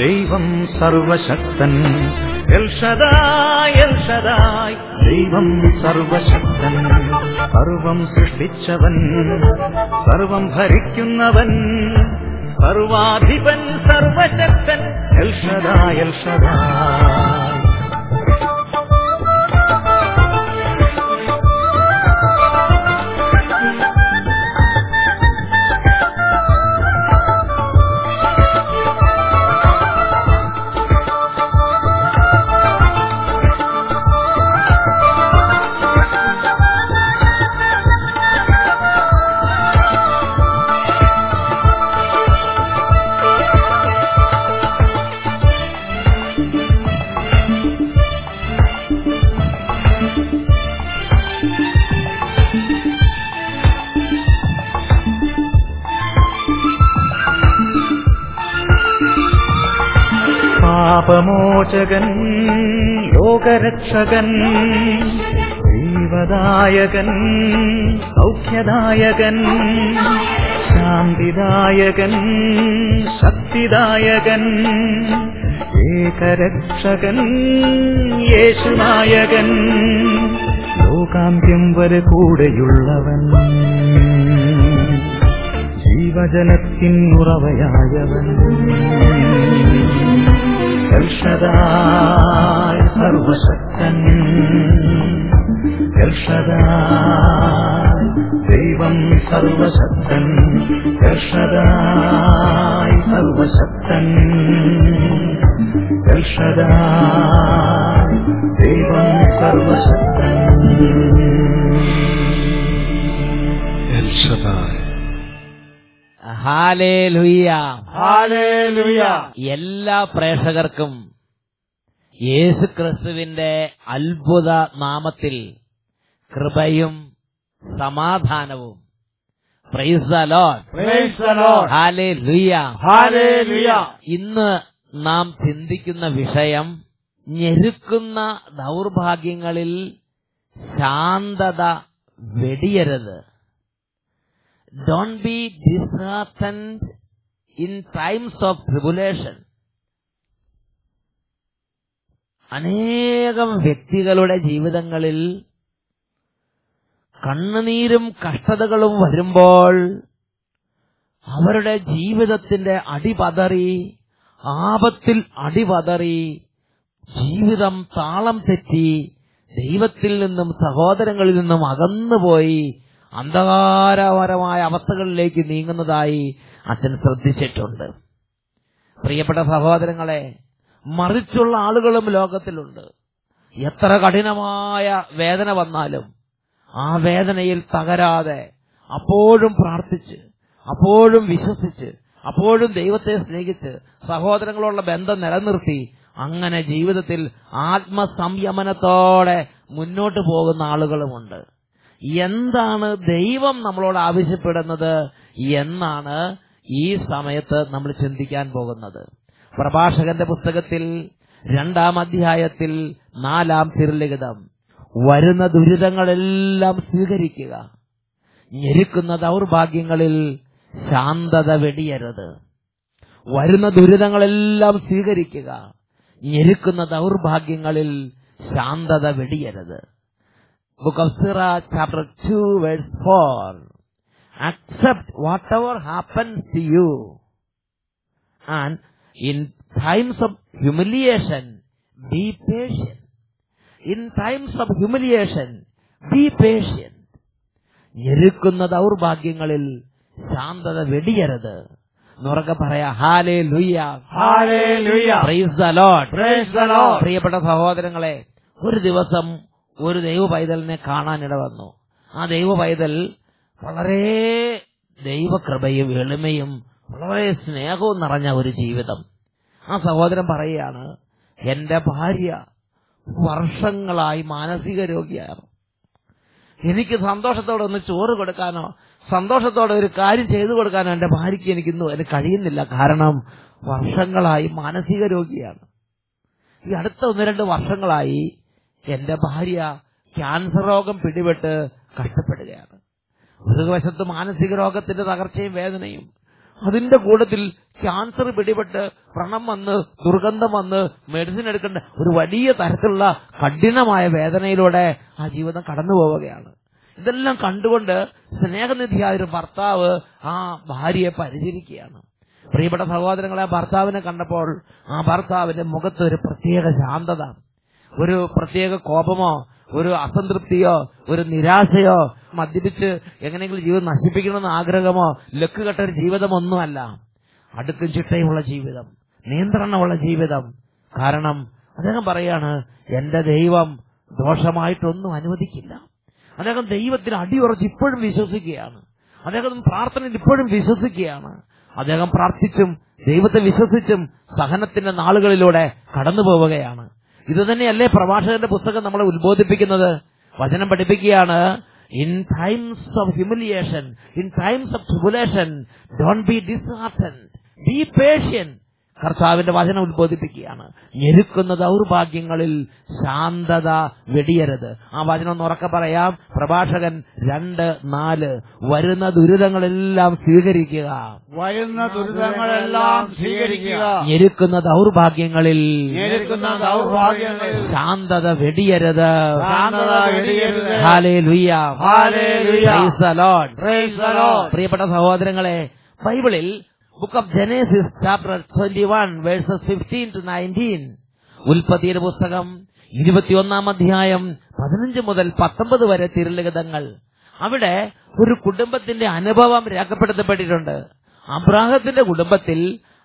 ദൈവം സർവശക്തൻ എൽഷദായ് എൽഷദായ് ദൈവം സർവശക്തൻ സർവം സൃഷ്ടിച്ചവൻ സർവം ഭരിക്കുന്നവൻ സർവാധിപൻ സർവശക്തൻ എൽഷദായ് എൽഷദായ് പാപമോചകൻ ലോകരക്ഷകൻ ജീവദായകൻ സൗഖ്യദായകൻ ശാന്തിദായകൻ ശക്തിദായകൻ ഏകരക്ഷകൻ യേശുനായകൻ ലോകാന്ത്യം വരെ കൂടെയുള്ളവൻ ജീവജലത്തിൻ ഉറവയായവൻ എൽഷദായ് സർവശക്തൻ എൽഷദായ് ദൈവം സർവശക്തൻ എൽഷദായ് സർവശക്തൻ എൽഷദായ് ദൈവം സർവശക്തൻ എൽഷദായ് ഹാലേലുയ്യ ഹാലേലുയ എല്ലാ പ്രേക്ഷകർക്കും യേശു ക്രിസ്തുവിന്റെ അത്ഭുത നാമത്തിൽ കൃപയും സമാധാനവും praise the Lord praise the Lord hallelujah hallelujah ഇന്ന് നാം ചിന്തിക്കുന്ന വിഷയം ഞെരുക്കുന്ന ദൗർഭാഗ്യങ്ങളിൽ ശാന്തത വെടിയരുത് don't be disheartened in times of tribulation അനേകം വ്യക്തികളുടെ ജീവിതങ്ങളിൽ കണ്ണുനീരും കഷ്ടതകളും വരുമ്പോൾ അവരുടെ ജീവിതത്തിന്റെ അടിപതറി ആപത്തിൽ അടിപതറി ജീവിതം താളം തെറ്റി ദൈവത്തിൽ നിന്നും സഹോദരങ്ങളിൽ നിന്നും അകന്നുപോയി അന്ധകാരപരമായ അവസ്ഥകളിലേക്ക് നീങ്ങുന്നതായി അച്ഛൻ ശ്രദ്ധിച്ചിട്ടുണ്ട് പ്രിയപ്പെട്ട സഹോദരങ്ങളെ മറിച്ചുള്ള ആളുകളും ലോകത്തിലുണ്ട് എത്ര കഠിനമായ വേദന വന്നാലും ആ വേദനയിൽ തകരാതെ അപ്പോഴും പ്രാർത്ഥിച്ച് അപ്പോഴും വിശ്വസിച്ച് അപ്പോഴും ദൈവത്തെ സ്നേഹിച്ച് സഹോദരങ്ങളുള്ള ബന്ധം നിലനിർത്തി അങ്ങനെ ജീവിതത്തിൽ ആത്മസംയമനത്തോടെ മുന്നോട്ട് പോകുന്ന ആളുകളുമുണ്ട് എന്താണ് ദൈവം നമ്മളോട് ആവശ്യപ്പെടുന്നത് എന്നാണ് ഈ സമയത്ത് നമ്മൾ ചിന്തിക്കാൻ പോകുന്നത് പ്രഭാഷകന്റെ പുസ്തകത്തിൽ രണ്ടാം അധ്യായത്തിൽ നാലാം തിരുലിഖിതം വരുന്ന ദുരിതങ്ങളെല്ലാം സ്വീകരിക്കുക ഞെരുക്കുന്ന ദൗർഭാഗ്യങ്ങളിൽ ശാന്തത വെടിയരുത് വരുന്ന ദുരിതങ്ങളെല്ലാം സ്വീകരിക്കുക ഞെരുക്കുന്ന ദൗർഭാഗ്യങ്ങളിൽ ശാന്തത വെടിയരുത് book of Sirah, chapter 2, verse 4. Accept whatever happens to you. And in times of humiliation, be patient. In times of humiliation, be patient. ഞെരുക്കുന്ന ദൗർഭാഗ്യങ്ങളിൽ ശാന്തത വെടിയരുത് നുറക്കെ പറയാ hallelujah hallelujah praise the Lord praise the Lord പ്രിയപ്പെട്ട സഹോദരങ്ങളെ ഒരു ദിവസം ഒരു ദൈവ പൈതലിനെ കാണാനിട വന്നു ആ ദൈവ പൈതൽ വളരെ ദൈവകൃപയും എളിമയും വളരെ സ്നേഹവും നിറഞ്ഞ ഒരു ജീവിതം ആ സഹോദരൻ പറയുകയാണ് എന്റെ ഭാര്യ വർഷങ്ങളായി മാനസിക രോഗിയാണ് എനിക്ക് സന്തോഷത്തോടെ ഒന്ന് ചോറ് കൊടുക്കാനോ സന്തോഷത്തോടെ ഒരു കാര്യം ചെയ്തു കൊടുക്കാനോ എന്റെ ഭാര്യയ്ക്ക് എനിക്കിന്നും അതിന് കഴിയുന്നില്ല കാരണം വർഷങ്ങളായി മാനസിക രോഗിയാണ് ഈ അടുത്ത ഒന്ന് രണ്ട് വർഷങ്ങളായി എന്റെ ഭാര്യ ക്യാൻസർ രോഗം പിടിപെട്ട് കഷ്ടപ്പെടുകയാണ് ഒരു വശത്ത് മാനസിക രോഗത്തിന്റെ തകർച്ചയും വേദനയും അതിന്റെ കൂട്ടത്തിൽ ക്യാൻസർ പിടിപെട്ട് വ്രണം വന്ന് ദുർഗന്ധം വന്ന് മെഡിസിൻ എടുക്കേണ്ട ഒരു വലിയ തരത്തിലുള്ള കഠിനമായ വേദനയിലൂടെ ആ ജീവിതം കടന്നു പോവുകയാണ് ഇതെല്ലാം കണ്ടുകൊണ്ട് സ്നേഹനിധിയായ ഒരു ഭർത്താവ് ആ ഭാര്യയെ പരിചരിക്കുകയാണ് പ്രിയപ്പെട്ട സഹോദരങ്ങളെ ആ ഭർത്താവിനെ കണ്ടപ്പോൾ ആ ഭർത്താവിന്റെ മുഖത്ത് ഒരു പ്രത്യേക ശാന്തത ഒരു പ്രത്യേക കോപമോ ഒരു അസംതൃപ്തിയോ ഒരു നിരാശയോ മദ്യപിച്ച് എങ്ങനെയെങ്കിലും ജീവിതം നശിപ്പിക്കണമെന്ന് ആഗ്രഹമോ ലക്ക് കെട്ട ഒരു ജീവിതമൊന്നുമല്ല അടുക്കും ചിട്ടയുമുള്ള ജീവിതം നിയന്ത്രണമുള്ള ജീവിതം കാരണം അദ്ദേഹം പറയാണ് എന്റെ ദൈവം ദോഷമായിട്ടൊന്നും അനുവദിക്കില്ല അദ്ദേഹം ദൈവത്തിന് അടിയുറച്ച് ഇപ്പോഴും വിശ്വസിക്കുകയാണ് അദ്ദേഹം പ്രാർത്ഥനയിൽ ഇപ്പോഴും വിശ്വസിക്കുകയാണ് അദ്ദേഹം പ്രാർത്ഥിച്ചും ദൈവത്തെ വിശ്വസിച്ചും സഹനത്തിന്റെ നാളുകളിലൂടെ കടന്നു പോവുകയാണ് ഇത് തന്നെയല്ലേ പ്രഭാഷകന്റെ പുസ്തകം നമ്മളെ ഉത്ബോധിപ്പിക്കുന്നത് വചനം പഠിപ്പിക്കുകയാണ് in times of humiliation in times of tribulation don't be dishearten be patient കർത്താവിന്റെ വചനം ഉത്ബോധിപ്പിക്കുകയാണ് ഞെരുക്കുന്ന ദൗർഭാഗ്യങ്ങളിൽ ശാന്തത വെടിയരുത് ആ വചനം ഒന്ന് ഉറക്കെ പറയാം പ്രഭാഷകൻ രണ്ട് നാല് വരുന്ന ദുരിതങ്ങളെല്ലാം സ്വീകരിക്കുക വരുന്ന ദുരിതങ്ങളെല്ലാം സ്വീകരിക്കുക ഞെരുക്കുന്ന ദൗർഭാഗ്യങ്ങളിൽ ഞെരുക്കുന്ന ദൗർഭാഗ്യങ്ങളിൽ ശാന്തത വെടിയരുത് ശാന്തത വെടിയരുത്. Hallelujah. Hallelujah. Praise the Lord. Praise the Lord. പ്രിയപ്പെട്ട സഹോദരങ്ങളെ ബൈബിളിൽ book of Genesis chapter twenty one verses fifteen to nineteen ഉൽപ്പത്തിയുടെ പുസ്തകം ഇരുപത്തിയൊന്നാം അധ്യായം പതിനഞ്ച് മുതൽ പത്തൊമ്പത് വരെ തിരുലിഖിതങ്ങൾ അവിടെ ഒരു കുടുംബത്തിന്റെ അനുഭവം രേഖപ്പെടുത്തപ്പെട്ടിട്ടുണ്ട് അബ്രാഹത്തിന്റെ കുടുംബത്തിൽ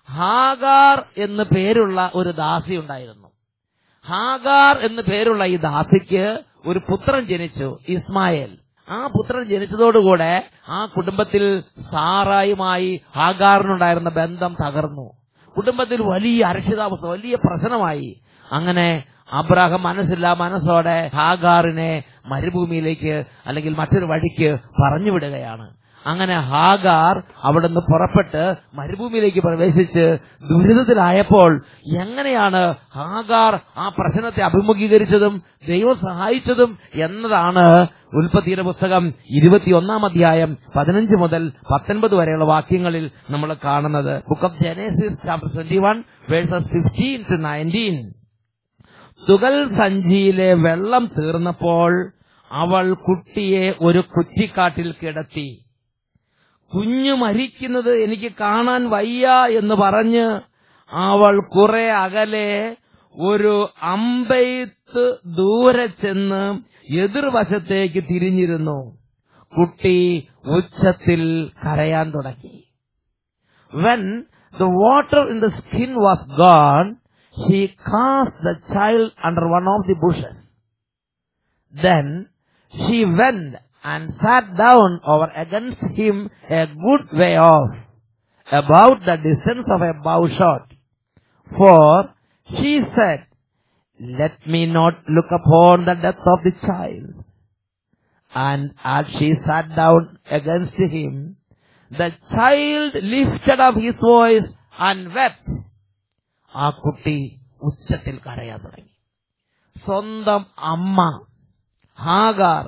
ഹാഗാർ എന്ന് പേരുള്ള ഒരു ദാസി ഉണ്ടായിരുന്നു ഹാഗാർ എന്ന് പേരുള്ള ഈ ദാസിക്ക് ഒരു പുത്രൻ ജനിച്ചു ഇസ്മായേൽ ആ പുത്രൻ ജനിച്ചതോടുകൂടെ ആ കുടുംബത്തിൽ സാറായുമായി ഹാഗാറിനുണ്ടായിരുന്ന ബന്ധം തകർന്നു കുടുംബത്തിൽ വലിയ അരക്ഷിതാവസ്ഥ വലിയ പ്രശ്നമായി അങ്ങനെ അബ്രാഹം മനസ്സില്ല മനസ്സോടെ ഹാഗാറിനെ മരുഭൂമിയിലേക്ക് അല്ലെങ്കിൽ മറ്റൊരു വഴിക്ക് പറഞ്ഞു വിടുകയാണ് അങ്ങനെ ഹാഗാർ അവിടുന്ന് പുറപ്പെട്ട് മരുഭൂമിയിലേക്ക് പ്രവേശിച്ച് ദുരിതത്തിലായപ്പോൾ എങ്ങനെയാണ് ഹാഗാർ ആ പ്രശ്നത്തെ അഭിമുഖീകരിച്ചതും ദൈവം സഹായിച്ചതും എന്നതാണ് ഉൽപ്പത്തിയുടെ പുസ്തകം ഇരുപത്തിയൊന്നാം അധ്യായം പതിനഞ്ച് മുതൽ പത്തൊൻപത് വരെയുള്ള വാക്യങ്ങളിൽ നമ്മൾ കാണുന്നത് book of Genesis chapter twenty one verses fifteen to nineteen തുകൽ സഞ്ചിയിലെ വെള്ളം തീർന്നപ്പോൾ അവൾ കുട്ടിയെ ഒരു കുറ്റിക്കാട്ടിൽ കിടത്തി കുഞ്ഞു മരിക്കുന്നത് എനിക്ക് കാണാൻ വയ്യ എന്ന് പറഞ്ഞ് അവൾ കുറെ അകലെ ഒരു അമ്പെയ്ത്ത് ദൂരെ ചെന്ന് എതിർവശത്തേക്ക് തിരിഞ്ഞിരുന്നു കുട്ടി ഉച്ചത്തിൽ കരയാൻ തുടങ്ങി when the water in the skin was gone she cast the child under one of the bushes Then she went and sat down over against him a good way off, about the distance of a bow shot. For she said, Let me not look upon the death of the child. And as she sat down against him, the child lifted up his voice and wept. ആ കുട്ടി ഉച്ചത്തിൽ കരയാൻ തുടങ്ങി സ്വന്തം അമ്മ Hagar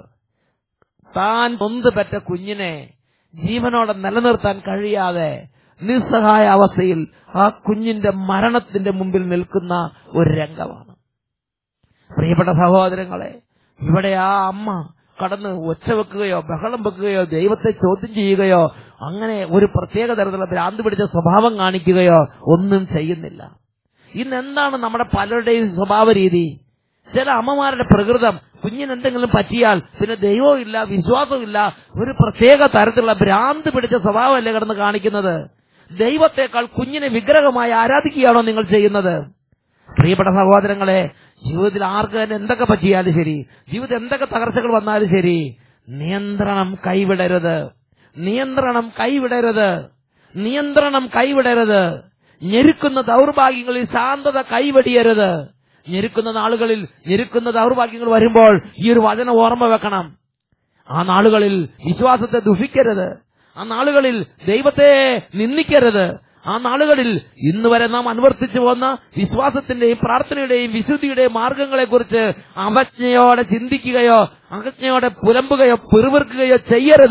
താൻ നൊന്ത് പെറ്റ കുഞ്ഞിനെ ജീവനോടെ നിലനിർത്താൻ കഴിയാതെ നിസ്സഹായ അവസ്ഥയിൽ ആ കുഞ്ഞിന്റെ മരണത്തിന്റെ മുമ്പിൽ നിൽക്കുന്ന ഒരു രംഗമാണ് പ്രിയപ്പെട്ട സഹോദരങ്ങളെ ഇവിടെ ആ അമ്മ കടന്ന് ഒച്ച വെക്കുകയോ ബഹളം വെക്കുകയോ ദൈവത്തെ ചോദ്യം ചെയ്യുകയോ അങ്ങനെ ഒരു പ്രത്യേക തരത്തിലുള്ള ഭ്രാന്ത് പിടിച്ച സ്വഭാവം കാണിക്കുകയോ ഒന്നും ചെയ്യുന്നില്ല ഇന്ന് എന്താണ് നമ്മുടെ പലരുടെയും സ്വഭാവ രീതി ചില അമ്മമാരുടെ പ്രകൃതം കുഞ്ഞിന് എന്തെങ്കിലും പറ്റിയാൽ പിന്നെ ദൈവവും ഇല്ല വിശ്വാസവും ഇല്ല ഒരു പ്രത്യേക തരത്തിലുള്ള ഭ്രാന്ത് പിടിച്ച സ്വഭാവമല്ലേ കിടന്ന് കാണിക്കുന്നത് ദൈവത്തെക്കാൾ കുഞ്ഞിനെ വിഗ്രഹമായി ആരാധിക്കുകയാണോ നിങ്ങൾ ചെയ്യുന്നത് പ്രിയപ്പെട്ട സഹോദരങ്ങളെ ജീവിതത്തിൽ ആർക്ക് തന്നെ എന്തൊക്കെ പറ്റിയാലും ശരി ജീവിതത്തിൽ എന്തൊക്കെ തകർച്ചകൾ വന്നാലും ശരി നിയന്ത്രണം കൈവിടരുത് നിയന്ത്രണം കൈവിടരുത് നിയന്ത്രണം കൈവിടരുത് ഞെരുക്കുന്ന ദൗർഭാഗ്യങ്ങളിൽ ശാന്തത കൈവെടിയരുത് ഞെരുക്കുന്ന നാളുകളിൽ ഞെരുക്കുന്ന ദൗർഭാഗ്യങ്ങൾ വരുമ്പോൾ ഈ ഒരു വചനം ഓർമ്മ വെക്കണം ആ നാളുകളിൽ വിശ്വാസത്തെ ദുഷിക്കരുത് ആ നാളുകളിൽ ദൈവത്തെ നിന്ദിക്കരുത് ആ നാളുകളിൽ ഇന്ന് വരെ നാം അനുവർത്തിച്ചു പോന്ന വിശ്വാസത്തിന്റെയും പ്രാർത്ഥനയുടെയും വിശുദ്ധിയുടെയും മാർഗങ്ങളെക്കുറിച്ച് അവജ്ഞയോടെ ചിന്തിക്കുകയോ അവജ്ഞയോടെ പുലമ്പുകയോ പിറുവിറുക്കുകയോ ചെയ്യരുത്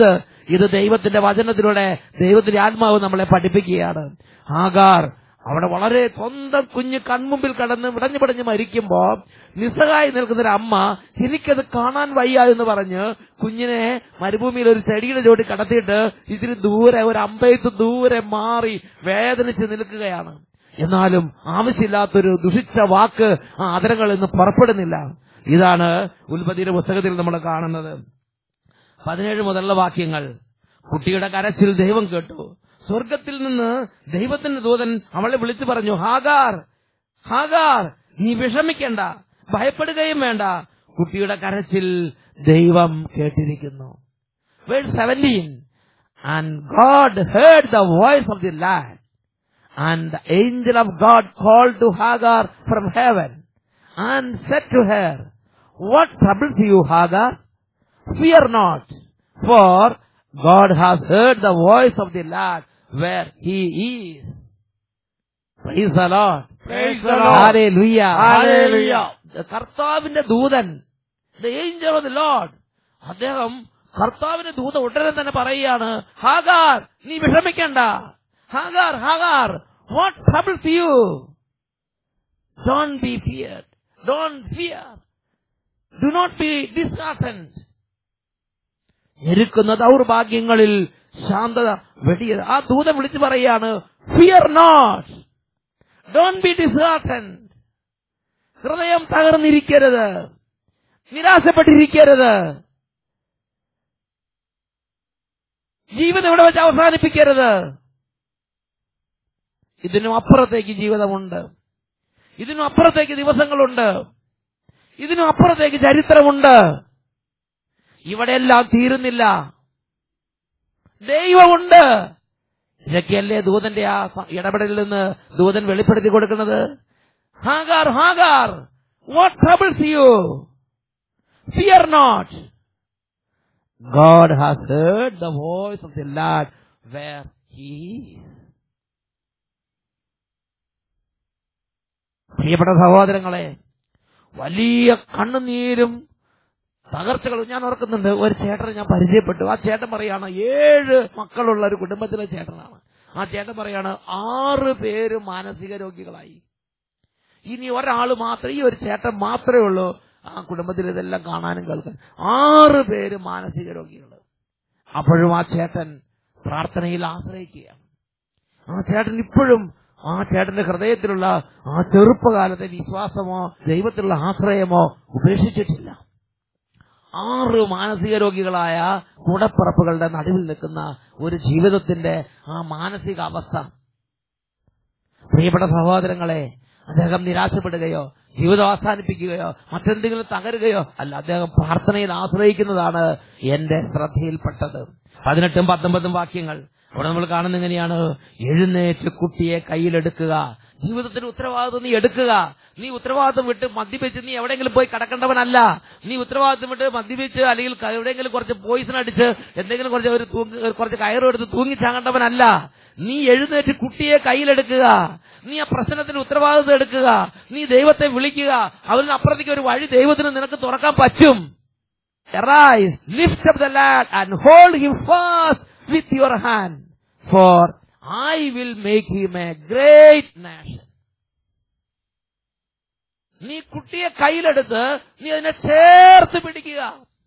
ഇത് ദൈവത്തിന്റെ വചനത്തിലൂടെ ദൈവത്തിന്റെ ആത്മാവ് നമ്മളെ പഠിപ്പിക്കുകയാണ് ആകാർ അവിടെ വളരെ സ്വന്തം കുഞ്ഞ് കൺമുമ്പിൽ കടന്ന് വിടഞ്ഞു പടഞ്ഞ് മരിക്കുമ്പോ നിസ്സഹായി നിൽക്കുന്ന ഒരു അമ്മ എനിക്കത് കാണാൻ വയ്യ എന്ന് പറഞ്ഞ് കുഞ്ഞിനെ മരുഭൂമിയിൽ ഒരു ചെടിയുടെ ചോട്ടി കടത്തിയിട്ട് ഇതിന് ദൂരെ ഒരു അമ്പയത്ത് ദൂരെ മാറി വേദനിച്ച് നിൽക്കുകയാണ് എന്നാലും ആവശ്യമില്ലാത്തൊരു ദുഷിച്ച വാക്ക് ആ അതരങ്ങളിൽ നിന്ന് പുറപ്പെടുന്നില്ല ഇതാണ് ഉൽപ്പത്തിയുടെ പുസ്തകത്തിൽ നമ്മൾ കാണുന്നത് പതിനേഴ് മുതലുള്ള വാക്യങ്ങൾ കുട്ടിയുടെ കരച്ചിൽ ദൈവം കേട്ടു സ്വർഗത്തിൽ നിന്ന് ദൈവത്തിന്റെ ദൂതൻ അവളെ വിളിച്ചു പറഞ്ഞു ഹാഗാർ ഹാഗാർ നീ വിഷമിക്കേണ്ട ഭയപ്പെടുകയും വേണ്ട കുട്ടിയുടെ കരച്ചിൽ ദൈവം കേട്ടിരിക്കുന്നു verse seventeen and God heard the voice of the land And the angel of God called to Hagar from heaven and said to her, What troubles you, Hagar? Fear not, for God has heard the voice of the lad where he is. Praise the Lord. Praise the Lord. Hallelujah. Hallelujah. കർത്താവിന്റെ ദൂതൻ the angel of the Lord അദ്ദേഹം കർത്താവിന്റെ ദൂത ഉടനെ തന്നെ പറയുകയാണ് Hagar നീ വിഷമിക്കണ്ട Hagar Hagar what troubles you don't be fear don't fear do not be disheartened ഞെരുക്കുന്ന ദൗർഭാഗ്യങ്ങളിൽ ശാന്തത വെടിയത് ആ ദൂതൻ വിളിച്ചു പറയാണ് fear not don't be disheartened ഹൃദയം തകർന്നിരിക്കരുത് നിരാശപ്പെട്ടിരിക്കരുത് ജീവിതം ഇവിടെ വെച്ച് അവസാനിപ്പിക്കരുത് ഇതിനും അപ്പുറത്തേക്ക് ജീവിതമുണ്ട് ഇതിനും അപ്പുറത്തേക്ക് ദിവസങ്ങളുണ്ട് ഇതിനും അപ്പുറത്തേക്ക് ചരിത്രമുണ്ട് ഇവിടെയെല്ലാം തീരുന്നില്ല ദൈവമുണ്ട് ഇതൊക്കെയല്ലേ ദൂതന്റെ ആ സ- ഇടപെടലിൽ നിന്ന് ദൂതൻ വെളിപ്പെടുത്തി കൊടുക്കുന്നത് Hagar Hagar what troubles you fear not God has heard the voice of the lad where he പ്രിയപ്പെട്ട സഹോദരങ്ങളെ വലിയ കണ്ണുനീരും തകർച്ചകളും ഞാൻ ഓർക്കുന്നുണ്ട് ഒരു ചേട്ടനെ ഞാൻ പരിചയപ്പെട്ടു ആ ചേട്ടൻ പറയാണ് ഏഴ് മക്കളുള്ള ഒരു കുടുംബത്തിലെ ചേട്ടനാണ് ആ ചേട്ടൻ പറയാണ് ആറ് പേര് മാനസിക രോഗികളായി ഇനി ഒരാൾ മാത്രം ഈ ഒരു ചേട്ടൻ മാത്രമേ ഉള്ളൂ ആ കുടുംബത്തിൽ ഇതെല്ലാം കാണാനും കേൾക്കാൻ ആറ് പേര് മാനസിക രോഗികൾ അപ്പോഴും ആ ചേട്ടൻ പ്രാർത്ഥനയിൽ ആശ്രയിക്കുകയാണ് ആ ചേട്ടൻ ഇപ്പോഴും ആ ചേട്ടന്റെ ഹൃദയത്തിലുള്ള ആ ചെറുപ്പകാലത്തെ വിശ്വാസമോ ദൈവത്തിലുള്ള ആശ്രയമോ ഉപേക്ഷിച്ചിട്ടില്ല ആറ് മാനസിക രോഗികളായ കൂടപ്പിറപ്പുകളുടെ നടുവിൽ നിൽക്കുന്ന ഒരു ജീവിതത്തിന്റെ ആ മാനസിക അവസ്ഥ പ്രിയപ്പെട്ട സഹോദരങ്ങളെ അദ്ദേഹം നിരാശപ്പെടുകയോ ജീവിതം അവസാനിപ്പിക്കുകയോ മറ്റെന്തെങ്കിലും തകരുകയോ അല്ല അദ്ദേഹം പ്രാർത്ഥനയിൽ ആശ്രയിക്കുന്നതാണ് എന്റെ ശ്രദ്ധയിൽപ്പെട്ടത് പതിനെട്ടും പത്തൊമ്പതും വാക്യങ്ങൾ അവിടെ നമ്മൾ കാണുന്ന എങ്ങനെയാണ് എഴുന്നേറ്റ് കുട്ടിയെ കയ്യിലെടുക്കുക ജീവിതത്തിന് ഉത്തരവാദിത്വം നീ എടുക്കുക നീ ഉത്തരവാദിത്വം വിട്ട് മദ്യപിച്ച് നീ എവിടെയെങ്കിലും പോയി കിടക്കേണ്ടവനല്ല നീ ഉത്തരവാദിത്വം വിട്ട് മദ്യപിച്ച് അല്ലെങ്കിൽ ക- എവിടെയെങ്കിലും കുറച്ച് പോയിസൺ അടിച്ച് എന്തെങ്കിലും കുറച്ച് ഒരു തൂങ്ങി- കുറച്ച് കയറും എടുത്ത് തൂങ്ങിച്ചാകേണ്ടവനല്ല നീ എഴുന്നേറ്റ് കുട്ടിയെ കയ്യിലെടുക്കുക നീ ആ പ്രശ്നത്തിന് ഉത്തരവാദിത്വം എടുക്കുക നീ ദൈവത്തെ വിളിക്കുക അവരിന് അപ്പുറത്തേക്ക് ഒരു വഴി ദൈവത്തിന് നിനക്ക് തുറക്കാൻ പറ്റും Arise, lift up the lad and hold him fast with your hand, for I will make him a great nation. നീ കുട്ടിയെ കയ്യിലെടുത്ത് നീ അതിനെ ചേർത്ത് പിടിക്കുക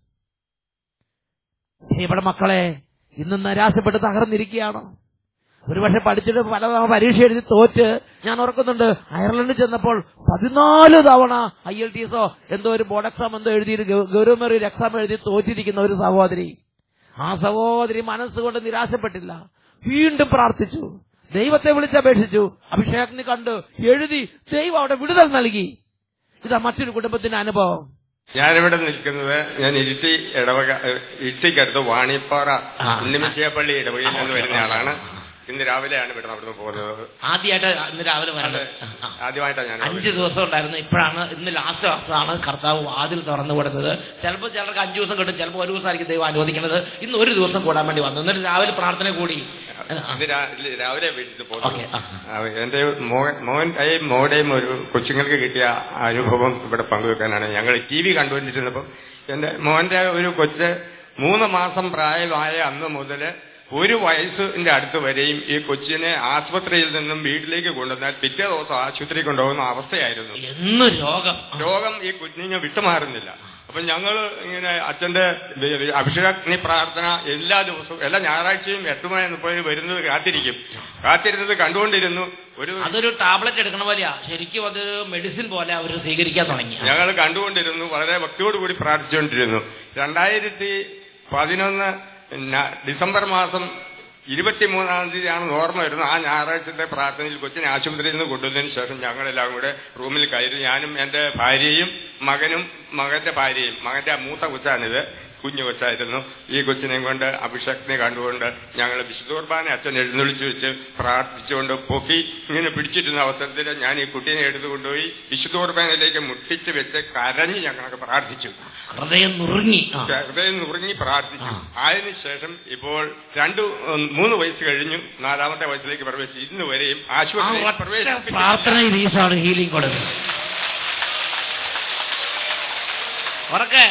ഇവിടെ മക്കളെ ഇന്ന് നിരാശപ്പെട്ട് തകർന്നിരിക്കുകയാണോ ഒരുപക്ഷെ പഠിച്ചിട്ട് പല തവണ പരീക്ഷ എഴുതി തോറ്റ് ഞാൻ ഓർക്കുന്നുണ്ട് അയർലൻഡിൽ ചെന്നപ്പോൾ പതിനാല് തവണ ഐ എൽ ടി എസോ എന്തോ ഒരു ബോർഡ് എക്സാം എന്തോ എഴുതി ഗൗരവമേറിയ ഒരു എക്സാം എഴുതി തോറ്റിരിക്കുന്ന ഒരു സഹോദരി ആ സഹോദരി മനസ്സുകൊണ്ട് നിരാശപ്പെട്ടില്ല വീണ്ടും പ്രാർത്ഥിച്ചു ദൈവത്തെ വിളിച്ചപേക്ഷിച്ചു അഭിഷേകത്തിന് കണ്ടു എഴുതി ദൈവം അവിടെ വിടുതൽ നൽകി ഇതാ മറ്റൊരു കുടുംബത്തിന്റെ അനുഭവം ഞാനിവിടെ നിൽക്കുന്നത് ഞാൻ ഇരുട്ടി ഇടവക ഏഹ്, ഇരുട്ടിക്കടുത്ത് വാണിപ്പാറ ആ. ഉണ്ണിമിച്ചിയപ്പള്ളി ഇടവകയിൽ നിന്ന് വരുന്ന ആളാണ് ഇന്ന് രാവിലെയാണ് ഇവിടെ അവിടുന്ന് പോകുന്നത് ആദ്യമായിട്ട് ഇന്ന് രാവിലെ അത് ആദ്യമായിട്ടാണ് ഞാൻ അഞ്ച് ദിവസം ഉണ്ടായിരുന്നു ഇപ്പോഴാണ് ഇന്ന് ലാസ്റ്റ് ദിവസമാണ് കർത്താവ് വാതിൽ തുറന്നു കൊടുത്തത് ചിലപ്പോൾ ചിലർക്ക് അഞ്ചു ദിവസം കിട്ടും ചിലപ്പോൾ ഒരു ദിവസമായിരിക്കും ദൈവം അനുവദിക്കുന്നത് ഇന്ന് ഒരു ദിവസം കൂടാൻ വേണ്ടി വന്നു എന്നിട്ട് രാവിലെ പ്രാർത്ഥന കൂടി ഇന്ന് രാ- രാവിലെ വീട്ടിൽ പോകുന്നു ഓക്കെ, ആ. ആ, എന്റെ മോൻ മോന്റെയും മോടെയും ഒരു കൊച്ചുങ്ങൾക്ക് കിട്ടിയ അനുഭവം ഇവിടെ പങ്കുവെക്കാനാണ് ഞങ്ങൾ ടി വി കണ്ടുകൊണ്ടിരുന്നപ്പോൾ എന്റെ മോന്റെ ഒരു കൊച്ച് മൂന്ന് മാസം പ്രായമായ അന്ന് മുതൽ ഒരു വയസ്സിന്റെ അടുത്ത് വരെയും ഈ കൊച്ചിനെ ആശുപത്രിയിൽ നിന്നും വീട്ടിലേക്ക് കൊണ്ടുവന്നാൽ പിറ്റേ ദിവസം ആശുപത്രി കൊണ്ടുപോകുന്ന അവസ്ഥയായിരുന്നു എന്ന് രോഗം രോഗം ഈ കുഞ്ഞിനെ വിട്ടുമാറുന്നില്ല അപ്പൊ ഞങ്ങൾ ഇങ്ങനെ അച്ഛന്റെ അഭിഷേകഗ്നി പ്രാർത്ഥന എല്ലാ ദിവസവും എല്ലാ ഞായറാഴ്ചയും എട്ട് മണി മുപ്പതിന് വരുന്നത് കാത്തിരിക്കും കാത്തിരുന്നത് കണ്ടുകൊണ്ടിരുന്നു ഒരു അതൊരു ടാബ്ലറ്റ് എടുക്കണ പോലെയാ ശരിക്കും അത് മെഡിസിൻ പോലെ അവർ സ്വീകരിക്കാൻ തുടങ്ങി ഞങ്ങൾ കണ്ടുകൊണ്ടിരുന്നു വളരെ ഭക്തിയോടുകൂടി പ്രാർത്ഥിച്ചുകൊണ്ടിരുന്നു രണ്ടായിരത്തി പതിനൊന്ന് ന- ഡിസംബർ മാസം ഇരുപത്തിമൂന്നാം തീയതിയാണ് ഓർമ്മ വരുന്നത് ആ ഞായറാഴ്ചത്തെ പ്രാർത്ഥനയിൽ കൊച്ചിനെ ആശുപത്രിയിൽ നിന്ന് കൊണ്ടുവന്നതിന് ശേഷം ഞങ്ങളെല്ലാം കൂടെ റൂമിൽ കയറി ഞാനും എന്റെ ഭാര്യയും മകനും മകന്റെ ഭാര്യയും മകന്റെ മൂത്ത കൊച്ചാണിത് കുഞ്ഞു കൊച്ചായിരുന്നു ഈ കൊച്ചിനെയും കൊണ്ട് അഭിഷക്തിനെ കണ്ടുകൊണ്ട് ഞങ്ങൾ വിശുദ്ധ കുർബാന അച്ഛൻ എഴുന്നള്ളിച്ചു വെച്ച് പ്രാർത്ഥിച്ചുകൊണ്ട് പൊക്കി ഇങ്ങനെ പിടിച്ചിരുന്ന അവസരത്തിൽ ഞാൻ ഈ കുട്ടീനെ എടുത്തു കൊണ്ടുപോയി വിശുദ്ധ കുർബാനയിലേക്ക് മുട്ടിച്ച് വെച്ച് കരഞ്ഞ് ഞങ്ങളൊക്കെ പ്രാർത്ഥിച്ചു ഹൃദയം നുറുങ്ങി ആ. ഹൃദയം നുറുങ്ങി പ്രാർത്ഥിച്ചു ആ. അതിനുശേഷം ഇപ്പോൾ രണ്ടു ഉം, മൂന്ന് വയസ്സ് കഴിഞ്ഞു നാലാമത്തെ വയസ്സിലേക്ക് പ്രവേശിച്ചു ഇന്ന് വരെയും ആ ആശുപത്രിയിൽ ഒറ്റ പ്രവേശിപ്പിച്ചിട്ടില്ല. പ്രാർത്ഥനയിൽ ഈശോയാണ് ഹീലിംഗ് കൊടുക്കുന്നത് ഉറക്കെ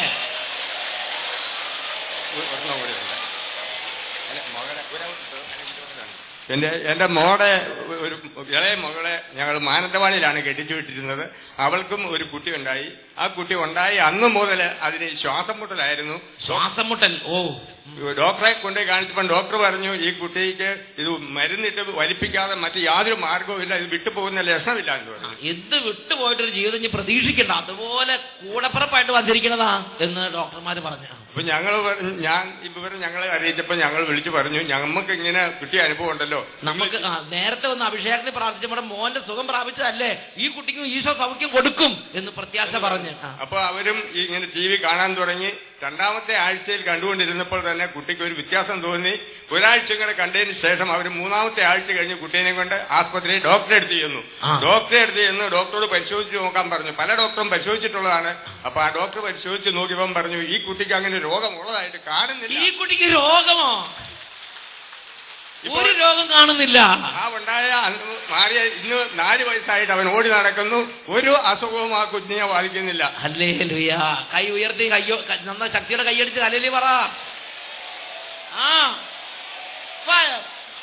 ഒരെണ്ണം കൂടി ഉണ്ട്. അല്ല, മകളെ ഒരു- എന്റെ എന്റെ മോടെ ഒരു ഇളയ മകളെ ഞങ്ങൾ മാനന്തവാടിയിലാണ് കെട്ടിച്ചു വിട്ടിരുന്നത് അവൾക്കും ഒരു കുട്ടി ഉണ്ടായി ആ കുട്ടി ഉണ്ടായി അന്ന് മുതൽ അതിന് ശ്വാസം മുട്ടലായിരുന്നു ശ്വാസം മുട്ടൽ ഓ ഡോക്ടറെ കൊണ്ടുപോയി കാണിച്ചപ്പോൾ ഡോക്ടർ പറഞ്ഞു ഈ കുട്ടിക്ക് ഇത് മരുന്നിട്ട് വലിപ്പിക്കാതെ മറ്റ് യാതൊരു മാർഗവും ഇല്ല ഇത് വിട്ടുപോകുന്ന ലക്ഷണമില്ല എന്ന് പറഞ്ഞു എന്ത് വിട്ടുപോയിട്ടൊരു ജീവിതം ഇനി പ്രതീക്ഷിക്കണ്ട അതുപോലെ കൂടപ്പിറപ്പായിട്ട് വന്നിരിക്കുന്നതാ എന്ന് ഡോക്ടർമാര് പറഞ്ഞു അപ്പൊ ഞങ്ങൾ ഞാൻ ഇവർ ഞങ്ങളെ അറിയിച്ചപ്പോൾ ഞങ്ങൾ വിളിച്ചു പറഞ്ഞു ഞങ്ങൾക്ക് ഇങ്ങനെ കിട്ടിയ അനുഭവം ഉണ്ടല്ലോ നമുക്ക് ആ, നേരത്തെ ഒന്ന് അഭിഷേകത്തിന് പ്രാർത്ഥിച്ചപ്പോൾ മോന്റെ സുഖം പ്രാപിച്ചതല്ലേ ഈ കുട്ടിക്കും ഈശോ സൗഖ്യം കൊടുക്കും എന്ന് പ്രത്യാശ പറഞ്ഞ് ആ. അപ്പൊ അവരും ഈ ഇങ്ങനെ ടി വി കാണാൻ തുടങ്ങി രണ്ടാമത്തെ ആഴ്ചയിൽ കണ്ടുകൊണ്ടിരുന്നപ്പോൾ തന്നെ കുട്ടിക്ക് ഒരു വ്യത്യാസം തോന്നി ഒരാഴ്ച കൂടെ കണ്ടതിന് ശേഷം അവർ മൂന്നാമത്തെ ആഴ്ച കഴിഞ്ഞ് കുട്ടീനെ കൊണ്ട് ആസ്പത്രിയിൽ ഡോക്ടറെ അടുത്ത് ചെന്നു ആ. ഡോക്ടറെ അടുത്ത് ചെന്ന് ഡോക്ടറോട് പരിശോധിച്ച് നോക്കാൻ പറഞ്ഞു പല ഡോക്ടറും പരിശോധിച്ചിട്ടുള്ളതാണ് അപ്പൊ ആ ഡോക്ടർ പരിശോധിച്ച് നോക്കിയപ്പം പറഞ്ഞു ഈ കുട്ടിക്ക് അങ്ങനെ രോഗമുള്ളതായിട്ട് ഈ കാണുന്നില്ല കുട്ടിക്ക് രോഗമോ ഇപ്പോൾ- ഒരു രോഗം കാണുന്നില്ല ആ ഉണ്ടായ അന്ന് മാറിയ ഇന്ന് നാല് വയസ്സായിട്ട് അവൻ ഓടി നടക്കുന്നു ഒരു അസുഖവും ആ കുഞ്ഞിനെ ബാധിക്കുന്നില്ല അല്ലേ ലുയ കൈ ഉയർത്തി കയ്യോ ക- നന്ന ശക്തിയുടെ കൈയടിച്ച് കലലി പറ ആ Fire.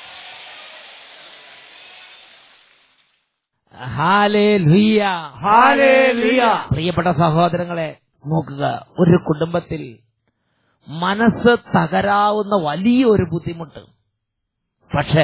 ഹാലേലുയ്യ. ഹാലേലുയ്യ. പ്രിയപ്പെട്ട സഹോദരങ്ങളെ നോക്കുക ഒരു കുടുംബത്തിൽ മനസ്സ് തകരാവുന്ന വലിയൊരു ബുദ്ധിമുട്ട് പക്ഷേ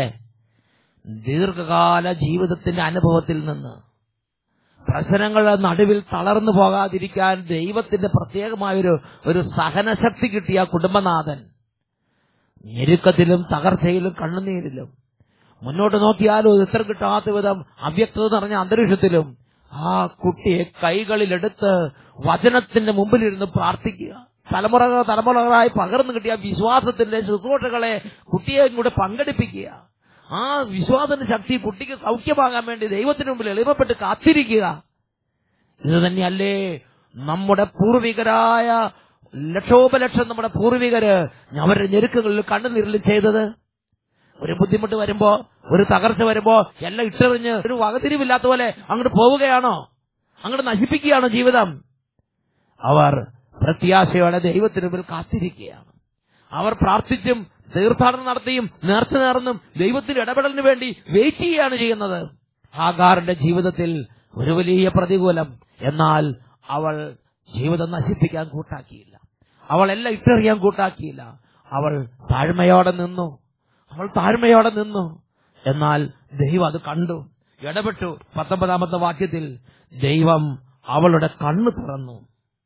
ദീർഘകാല ജീവിതത്തിന്റെ അനുഭവത്തിൽ നിന്ന് പ്രശ്നങ്ങളുടെ നടുവിൽ തളർന്നു പോകാതിരിക്കാൻ ദൈവത്തിന്റെ പ്രത്യേകമായൊരു ഒരു സഹനശക്തി കിട്ടിയ കുടുംബനാഥൻ ഞെരുക്കത്തിലും തകർച്ചയിലും കണ്ണുനീരിലും മുന്നോട്ട് നോക്കിയാലും ഉത്തരം കിട്ടാത്ത വിധം അവ്യക്തത നിറഞ്ഞ അന്തരീക്ഷത്തിലും ആ കുട്ടിയെ കൈകളിലെടുത്ത് വചനത്തിന്റെ മുമ്പിലിരുന്ന് പ്രാർത്ഥിക്കുക തലമുറകൾ തലമുറകളായി പകർന്നു കിട്ടിയ വിശ്വാസത്തിന്റെ ശുശ്രൂഷകളെ കുട്ടിയെ കൂടെ പങ്കെടുപ്പിക്കുക ആ വിശ്വാസത്തിന്റെ ശക്തി കുട്ടിക്ക് സൗഖ്യമാകാൻ വേണ്ടി ദൈവത്തിന് മുമ്പിൽ എളിമപ്പെട്ട് കാത്തിരിക്കുക ഇത് തന്നെയല്ലേ നമ്മുടെ പൂർവികരായ ലക്ഷോപലക്ഷം നമ്മുടെ പൂർവികര് അവരുടെ ഞെരുക്കങ്ങളിൽ കണ്ണുനീരിൽ ചെയ്തത് ഒരു ബുദ്ധിമുട്ട് വരുമ്പോ ഒരു തകർച്ച വരുമ്പോ എല്ലാം ഇട്ടെറിഞ്ഞ് ഒരു വകതിരിവില്ലാത്ത പോലെ അങ്ങോട്ട് പോവുകയാണോ അങ്ങോട്ട് നശിപ്പിക്കുകയാണോ ജീവിതം അവർ പ്രത്യാശയോടെ ദൈവത്തിന് മുമ്പിൽ കാത്തിരിക്കുകയാണ് അവർ പ്രാർത്ഥിച്ചും തീർത്ഥാടനം നടത്തിയും നേർച്ച നേർന്നും ദൈവത്തിന്റെ ഇടപെടലിന് വേണ്ടി വെയിറ്റ് ചെയ്യുകയാണ് ചെയ്യുന്നത് ഹാഗാറിന്റെ ജീവിതത്തിൽ ഒരു വലിയ പ്രതികൂലം എന്നാൽ അവൾ ജീവിതം നശിപ്പിക്കാൻ കൂട്ടാക്കിയില്ല അവൾ എല്ലാം ഇട്ടെറിയാൻ കൂട്ടാക്കിയില്ല അവൾ താഴ്മയോടെ നിന്നു അവൾ താഴ്മയോടെ നിന്നു എന്നാൽ ദൈവം അത് കണ്ടു ഇടപെട്ടു പത്തൊമ്പതാമത്തെ വാക്യത്തിൽ ദൈവം അവളുടെ കണ്ണ് തുറന്നു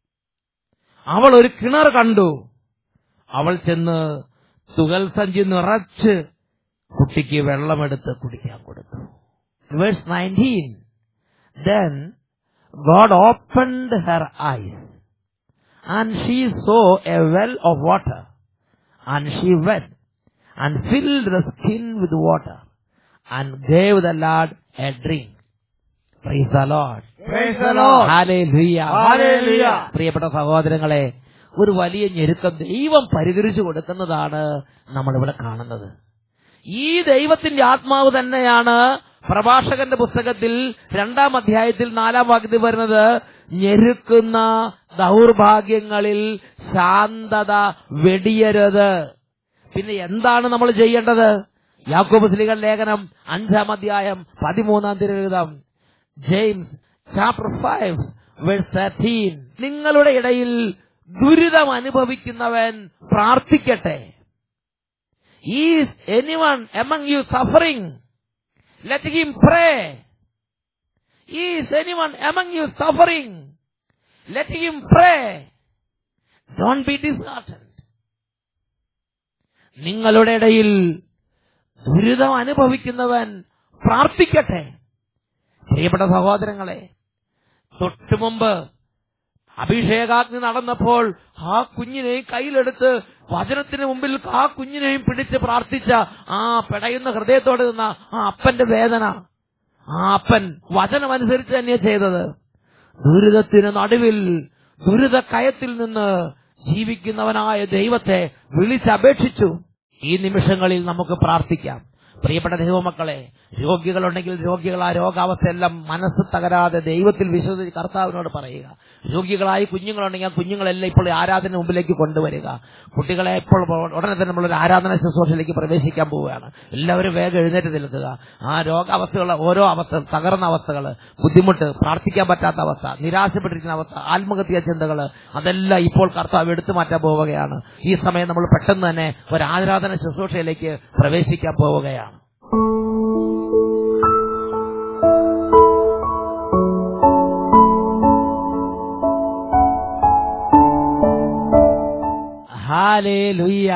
അവൾ ഒരു കിണർ കണ്ടു അവൾ ചെന്ന് തുകൽ സഞ്ചി നിറച്ച് കുട്ടിക്ക് വെള്ളമെടുത്ത് കുടിക്കാൻ കൊടുത്തു verse nineteen then God opened her eyes and she saw a well of water and she went and filled the skin with water and gave the lad a drink praise the Lord Praise the Lord. Hallelujah. Hallelujah. പ്രിയപ്പെട്ട സഹോദരങ്ങളെ ഒരു വലിയ ഞെരുക്കം ദൈവം പരിഹരിച്ചു കൊടുക്കുന്നതാണ് നമ്മളിവിടെ കാണുന്നത് ഈ ദൈവത്തിന്റെ ആത്മാവ് തന്നെയാണ് പ്രഭാഷകന്റെ പുസ്തകത്തിൽ രണ്ടാം അധ്യായത്തിൽ നാലാം വാക്യത്തിൽ വരുന്നത് ഞെരുക്കുന്ന ദൗർഭാഗ്യങ്ങളിൽ ശാന്തത വെടിയരുത് പിന്നെ എന്താണ് നമ്മൾ ചെയ്യേണ്ടത് യാക്കോബ് സ്ലികൾ ലേഖനം അഞ്ചാം അധ്യായം പതിമൂന്നാം തിരുവിതം James chapter five verse thirteen നിങ്ങളുടെ ഇടയിൽ ദുരിതം അനുഭവിക്കുന്നവൻ പ്രാർത്ഥിക്കട്ടെ is anyone among you suffering let him pray is anyone among you suffering let him pray don't be disheartened നിങ്ങളുടെ ഇടയിൽ ദുരിതം അനുഭവിക്കുന്നവൻ പ്രാർത്ഥിക്കട്ടെ പ്രിയപ്പെട്ട സഹോദരങ്ങളെ തൊട്ടു മുമ്പ് അഭിഷേകാഗ്നി നടന്നപ്പോൾ ആ കുഞ്ഞിനെയും കയ്യിലെടുത്ത് വചനത്തിന് മുമ്പിൽ ആ കുഞ്ഞിനെയും പിടിച്ച് പ്രാർത്ഥിച്ച ആ പിടയുന്ന ഹൃദയത്തോടെ നിന്ന ആ അപ്പന്റെ വേദന ആ അപ്പൻ വചനമനുസരിച്ച് തന്നെയാ ചെയ്തത് ദുരിതത്തിന് നടുവിൽ ദുരിത കയത്തിൽ നിന്ന് ജീവിക്കുന്നവനായ ദൈവത്തെ വിളിച്ചപേക്ഷിച്ചു ഈ നിമിഷങ്ങളിൽ നമുക്ക് പ്രാർത്ഥിക്കാം പ്രിയപ്പെട്ട ദൈവമക്കളെ രോഗികളുണ്ടെങ്കിൽ രോഗികൾ ആ രോഗാവസ്ഥയെല്ലാം മനസ്സ് തകരാതെ ദൈവത്തിൽ വിശ്വസിച്ച് കർത്താവിനോട് പറയുക രോഗികളായി കുഞ്ഞുങ്ങളുണ്ടെങ്കിൽ ആ കുഞ്ഞുങ്ങളെല്ലാം ഇപ്പോൾ ആരാധന മുമ്പിലേക്ക് കൊണ്ടുവരിക കുട്ടികളെ ഇപ്പോൾ ഉടനെ തന്നെ നമ്മളൊരു ആരാധന ശുശ്രൂഷയിലേക്ക് പ്രവേശിക്കാൻ പോവുകയാണ് എല്ലാവരും വേഗം എഴുന്നേറ്റ് നിൽക്കുക ആ രോഗാവസ്ഥകൾ ഓരോ അവസ്ഥ തകർന്ന അവസ്ഥകൾ ബുദ്ധിമുട്ട് പ്രാർത്ഥിക്കാൻ പറ്റാത്ത അവസ്ഥ നിരാശപ്പെട്ടിരിക്കുന്ന അവസ്ഥ ആത്മഹത്യാ ചിന്തകൾ അതെല്ലാം ഇപ്പോൾ കർത്താവ് എടുത്തു മാറ്റാൻ പോവുകയാണ് ഈ സമയം നമ്മൾ പെട്ടെന്ന് തന്നെ ഒരു ആരാധന ശുശ്രൂഷയിലേക്ക് പ്രവേശിക്കാൻ പോവുകയാണ് ഹാലേലുയ്യ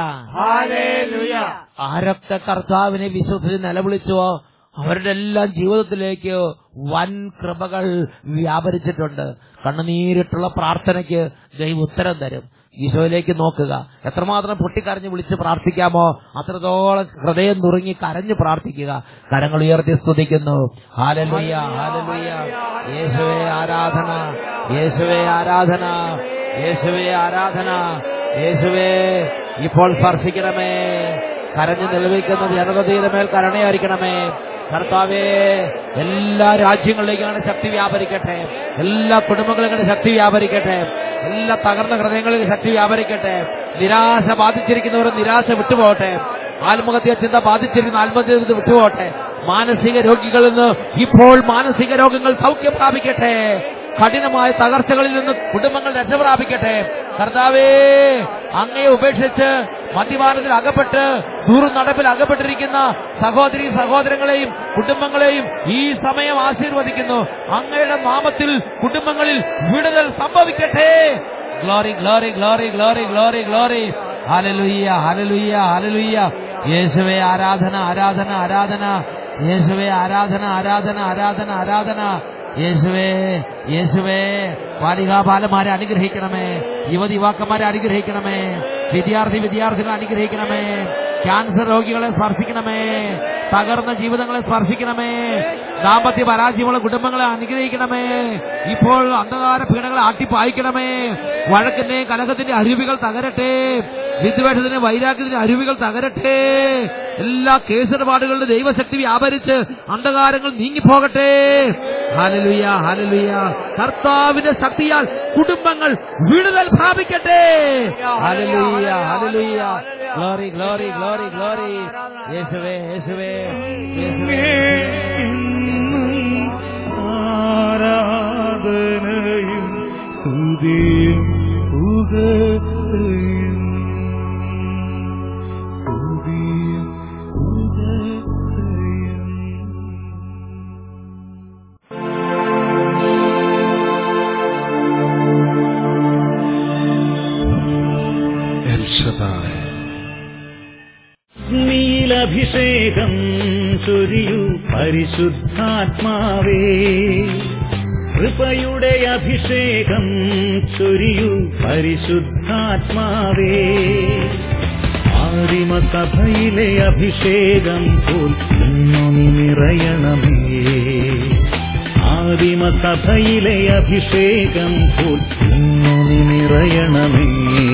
ഹാലേലുയ ആരൊക്കെ കർത്താവിനെ വിശ്വസിച്ച് നിലവിളിച്ചുവോ അവരുടെ എല്ലാം ജീവിതത്തിലേക്ക് വൻ കൃപകൾ വ്യാപരിച്ചിട്ടുണ്ട് കണ്ണുനീരിട്ടുള്ള പ്രാർത്ഥനയ്ക്ക് ദൈവം ഉത്തരം തരും ഈശോയിലേക്ക് നോക്കുക എത്രമാത്രം പൊട്ടിക്കരഞ്ഞ് വിളിച്ച് പ്രാർത്ഥിക്കാമോ അത്രത്തോളം ഹൃദയം നുറുങ്ങി കരഞ്ഞു പ്രാർത്ഥിക്കുക കരങ്ങൾ ഉയർത്തി സ്തുതിക്കുന്നു ഹാലലുയ്യ ഹാലലുയ്യ യേശുവേ ആരാധന യേശുവേ ആരാധന യേശുവേ ആരാധന യേശുവേ ഇപ്പോൾ സ്പർശിക്കണമേ കരഞ്ഞു നിലവിക്കുന്ന ജനതയുടെ മേൽ കരുണയായിരിക്കണമേ കർത്താവേ എല്ലാ രാജ്യങ്ങളിലേക്കും അങ്ങനെ ശക്തി വ്യാപരിക്കട്ടെ എല്ലാ കുടുംബങ്ങളിലും ശക്തി വ്യാപരിക്കട്ടെ എല്ലാ തകർന്ന ഹൃദയങ്ങളിലും ശക്തി വ്യാപരിക്കട്ടെ നിരാശ ബാധിച്ചിരിക്കുന്നവർ നിരാശ വിട്ടുപോകട്ടെ ആത്മഹത്യ ചിന്ത ബാധിച്ചിരിക്കുന്ന ആത്മഹത്യ ചിന്ത വിട്ടുപോകട്ടെ മാനസിക രോഗികളിൽ നിന്ന് ഇപ്പോൾ മാനസിക രോഗങ്ങൾ സൗഖ്യം പ്രാപിക്കട്ടെ കഠിനമായ തകർച്ചകളിൽ നിന്ന് കുടുംബങ്ങൾ രക്ഷ പ്രാപിക്കട്ടെ കർത്താവേ അങ്ങയെ ഉപേക്ഷിച്ച് മദ്യപാനത്തിൽ അകപ്പെട്ട് ദൂരം നടപ്പിൽ അകപ്പെട്ടിരിക്കുന്ന സഹോദരി സഹോദരങ്ങളെയും കുടുംബങ്ങളെയും ഈ സമയം ആശീർവദിക്കുന്നു അങ്ങയുടെ നാമത്തിൽ കുടുംബങ്ങളിൽ വിടുതൽ സംഭവിക്കട്ടെ glory glory glory glory glory glory hallelujah hallelujah hallelujah യേശുവേ ആരാധന ആരാധന ആരാധന യേശുവേ ആരാധന ആരാധന ആരാധന ആരാധന യേശുവേ യേശുവേ ബാലികാബാലന്മാരെ അനുഗ്രഹിക്കണമേ യുവതി യുവാക്കന്മാരെ അനുഗ്രഹിക്കണമേ വിദ്യാർത്ഥി വിദ്യാർത്ഥികളെ അനുഗ്രഹിക്കണമേ ക്യാൻസർ രോഗികളെ സ്പർശിക്കണമേ തകർന്ന ജീവിതങ്ങളെ സ്പർശിക്കണമേ ദാമ്പത്യ പരാജയമുള്ള കുടുംബങ്ങളെ അനുഗ്രഹിക്കണമേ ഇപ്പോൾ അന്ധകാര പീഡകളെ ആട്ടിപ്പായിക്കണമേ വഴക്കിന്റെ കലഹത്തിന്റെ അരുവികൾ തകരട്ടെ വിദ്വേഷത്തിന്റെ വൈരാഗ്യത്തിന്റെ അരുവികൾ തകരട്ടെ എല്ലാ കേസിടപാടുകളുടെ ദൈവശക്തി വ്യാപരിച്ച് അന്ധകാരങ്ങൾ നീങ്ങിപ്പോകട്ടെ ഹാലലുയ ഹാലലുയ കർത്താവിന്റെ ശക്തിയാൽ കുടുംബങ്ങൾ വിടുതൽ പ്രാപിക്കട്ടെ hallelujah hallelujah glory glory glory glory യേശുവേ യേശുവേ യേശുവേ ആരാധനയും സ്തുതിയും പുകഴ്ചയും. സ്തുതിയും പുകഴ്ചയും. നീലഭിഷേകം ചൊരിയൂ പരിശുദ്ധാത്മാവേ കൃപയുടെ അഭിഷേകം ചൊരിയൂ പരിശുദ്ധാത്മാവേ ആദിമസഭയിലെ അഭിഷേകം പോൽ ഇന്നു നീ നിറയണമേ ആദിമസഭയിലെ അഭിഷേകം പോൽ ഇന്നു നീ നിറയണമേ